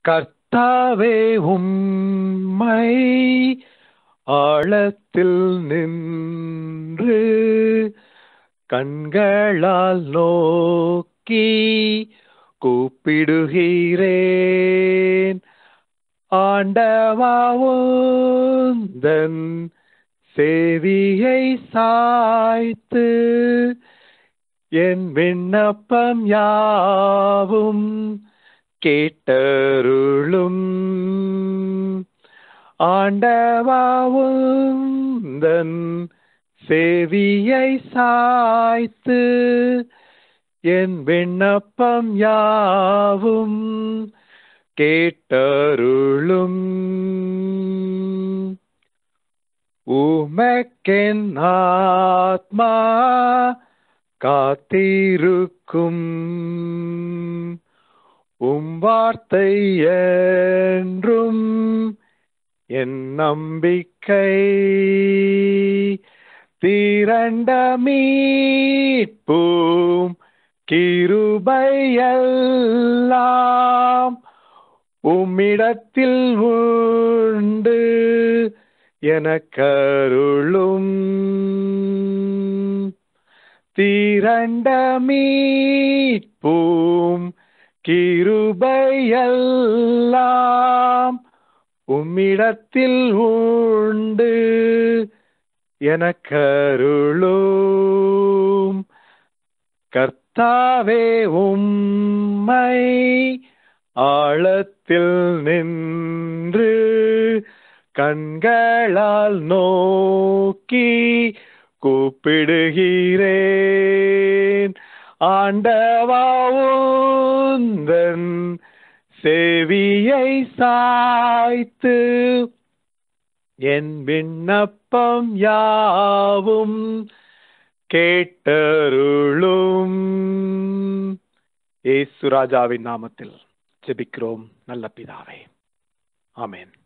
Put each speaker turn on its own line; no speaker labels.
கர்த்தாவே உம்மை ஆழத்தில் நின்று கண்களால் நோக்கி கூப்பிடுகிறேன் ஆண்டவாவுந்தன் சேதியை சாய்த்து என் விண்ணப்பம் யாவும் கேட்டருளும் ஆண்டவாவுந்தன் சேதியை சாய்த்து என் விண்ணப்பம் யாவும் கேட்டருளும் உமக்கென் ஆத்மா காத்திருக்கும் உம் வார்த்தை என்றும் என் நம்பிக்கை திரண்ட மீட்பும் கிருபையெல்லாம் உம்மிடத்தில் உண்டு எனக்கருளும் திரண்ட மீட்பும் கிருபையெல்லாம் உம்மிடத்தில் உண்டு எனக்கருளும் கர்த்தாவே உம்மை ஆழத்தில் நின்று கண்களால் நோக்கி கூப்பிடுகிறேன் ஆண்டவாவுந்தன் செவியை சாய்த்து என் விண்ணப்பம் யாவும் கேட்டருளும் ஏசு ராஜாவின் நாமத்தில் ஜெபிக்கிறோம் நல்ல பிதாவே ஆமென்